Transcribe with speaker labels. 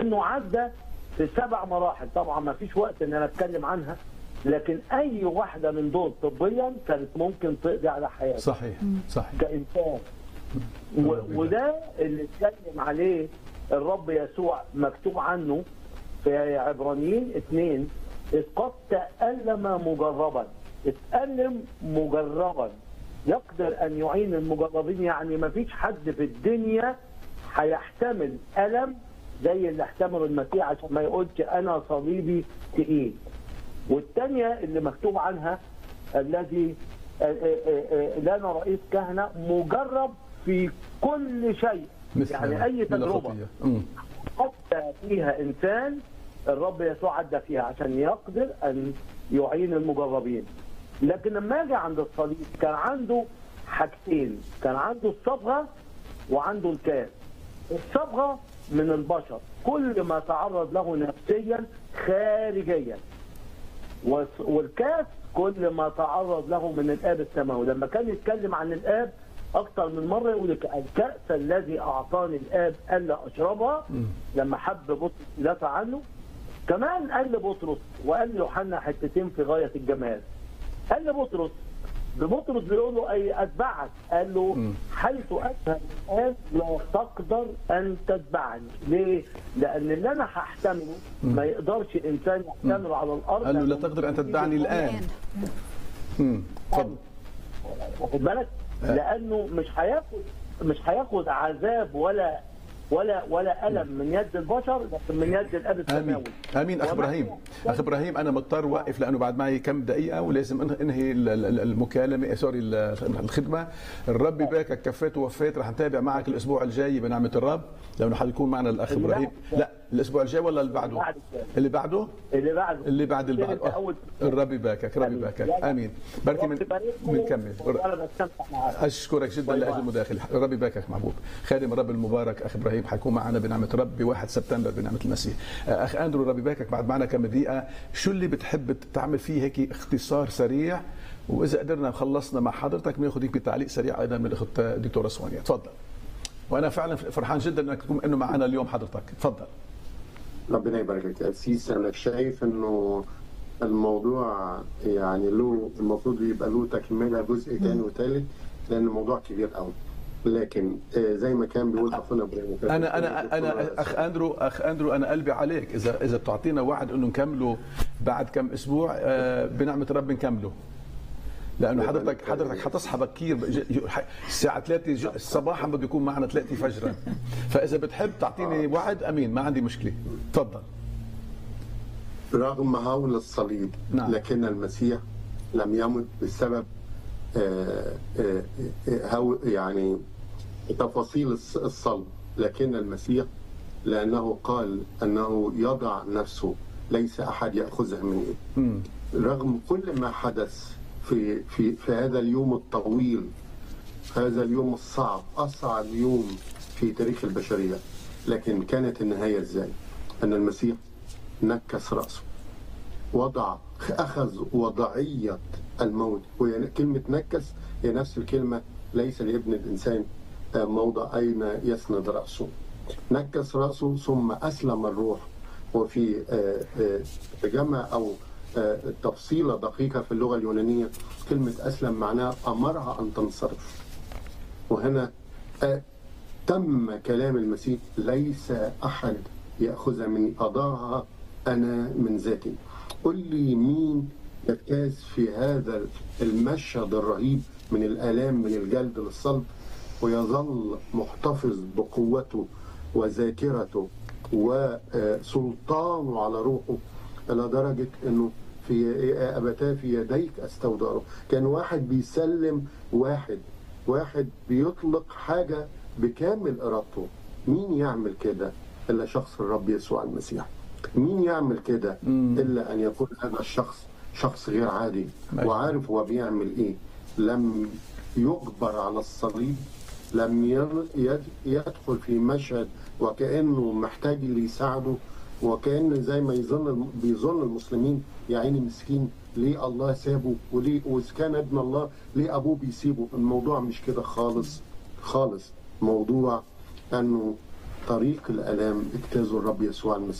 Speaker 1: لانه عدى في سبع مراحل طبعا ما فيش وقت ان انا اتكلم عنها لكن اي واحده من دول طبيا كانت ممكن تقضي على حياته
Speaker 2: صحيح صحيح
Speaker 1: كانسان و- وده اللي اتكلم عليه الرب يسوع مكتوب عنه في عبرانيين اثنين إذ قد تألم مجربا اتألم مجربا يقدر أن يعين المجربين يعني ما فيش حد في الدنيا هيحتمل ألم زي اللي احتمله المسيح عشان ما يقولش أنا صليبي تقيل والثانية اللي مكتوب عنها الذي آه، آه، آه، لنا رئيس كهنة مجرب في كل شيء
Speaker 2: مثل
Speaker 1: يعني أي
Speaker 2: من
Speaker 1: تجربة
Speaker 2: الخطية. مم.
Speaker 1: حتى فيها إنسان الرب يسوع عدى فيها عشان يقدر أن يعين المجربين لكن لما اجي عند الصليب كان عنده حاجتين كان عنده الصبغة وعنده الكاس الصبغة من البشر كل ما تعرض له نفسيا خارجيا والس- والكاس كل ما تعرض له من الاب السماوي لما كان يتكلم عن الاب اكثر من مره يقول لك الكاس الذي اعطاني الاب الا اشربها لما حب بطرس يدافع عنه كمان قال لبطرس وقال ليوحنا حتتين في غايه الجمال قال لبطرس بطرس بيقول له اي اتبعك قال له حيث اذهب الان لا تقدر ان تتبعني ليه؟ لان اللي انا هحتمله ما يقدرش انسان يحتمله على الارض
Speaker 2: قال له لا
Speaker 1: لأنه
Speaker 2: تقدر ان تتبعني الان مم. تفضل
Speaker 1: واخد بالك؟ لانه مش هياخد مش هياخد عذاب ولا ولا ولا الم من يد البشر لكن من يد الاب السماوي
Speaker 2: امين امين اخ
Speaker 1: وما-
Speaker 2: ابراهيم اخ ابراهيم انا مضطر اوقف لانه بعد معي كم دقيقه ولازم أنه- انهي ال- ال- المكالمه سوري ال- الخدمه الرب يباركك كفيت ووفيت رح نتابع معك الاسبوع الجاي بنعمه الرب لانه حيكون معنا الاخ
Speaker 1: اللي
Speaker 2: ابراهيم
Speaker 1: بعد-
Speaker 2: لا الاسبوع الجاي ولا اللي بعده
Speaker 1: بعد الجاي.
Speaker 2: اللي بعده
Speaker 1: اللي بعده
Speaker 2: اللي بعد اللي بعد
Speaker 1: انت اول
Speaker 2: الرب يباركك الرب يباركك امين بركي من بنكمل
Speaker 1: وانا بستمتع معاك
Speaker 2: اشكرك جدا
Speaker 1: باي
Speaker 2: لاجل
Speaker 1: باي.
Speaker 2: المداخله ربي يباركك محبوب خادم الرب المبارك اخ ابراهيم حيكون معنا بنعمه رب ب 1 سبتمبر بنعمه المسيح اخ اندرو ربي يباركك بعد معنا كم دقيقه شو اللي بتحب تعمل فيه هيك اختصار سريع واذا قدرنا خلصنا مع حضرتك بناخذ هيك بتعليق سريع ايضا من الاخت دكتوره سوانيا تفضل وانا فعلا فرحان جدا انك تكون انه معنا اليوم حضرتك تفضل
Speaker 3: ربنا يباركك يا أسيس أنا شايف إنه الموضوع يعني له المفروض يبقى له تكملة جزء تاني وتالت لأن الموضوع كبير قوي لكن آه، زي ما كان بيقول أخونا إبراهيم
Speaker 2: انا انا انا اخ اندرو اخ اندرو انا قلبي عليك اذا اذا بتعطينا وعد انه نكمله بعد كم اسبوع آه، بنعمه رب نكمله لانه حضرتك حضرتك حتصحى بكير ج- ج- الساعه 3 ج- صباحا بده يكون معنا 3 فجرا فاذا بتحب تعطيني وعد امين ما عندي مشكله تفضل
Speaker 3: رغم هول الصليب
Speaker 2: نعم.
Speaker 3: لكن المسيح لم يمت بسبب آه، آه، آه، هو يعني تفاصيل الص- الصلب لكن المسيح لأنه قال أنه يضع نفسه ليس أحد يأخذها مني
Speaker 2: مم.
Speaker 3: رغم كل ما حدث في في في هذا اليوم الطويل هذا اليوم الصعب أصعب يوم في تاريخ البشرية لكن كانت النهاية إزاي؟ أن المسيح نكس رأسه وضع أخذ وضعية الموت وهي كلمة نكس هي نفس الكلمة ليس لابن الإنسان آه، موضع أين يسند رأسه نكس رأسه ثم أسلم الروح وفي آه، آه، ترجمة أو آه، تفصيلة دقيقة في اللغة اليونانية كلمة أسلم معناها أمرها أن تنصرف وهنا آه، تم كلام المسيح ليس أحد يأخذها مني أضعها أنا من ذاتي قل لي مين يجتاز في هذا المشهد الرهيب من الآلام من الجلد للصلب ويظل محتفظ بقوته وذاكرته وسلطانه على روحه إلى درجة أنه في أبتاه في يديك أستودعه كان واحد بيسلم واحد واحد بيطلق حاجة بكامل إرادته مين يعمل كده إلا شخص الرب يسوع المسيح مين يعمل كده إلا أن يكون هذا الشخص شخص غير عادي
Speaker 2: ماشي.
Speaker 3: وعارف هو بيعمل إيه لم يجبر على الصليب لم ين- يد- يدخل في مشهد وكأنه محتاج اللي يساعده وكأن زي ما يظن بيظن المسلمين يا عيني مسكين ليه الله سابه وليه وإذا كان ابن الله ليه أبوه بيسيبه الموضوع مش كده خالص خالص موضوع أنه طريق الالام اجتازه الرب يسوع المسيح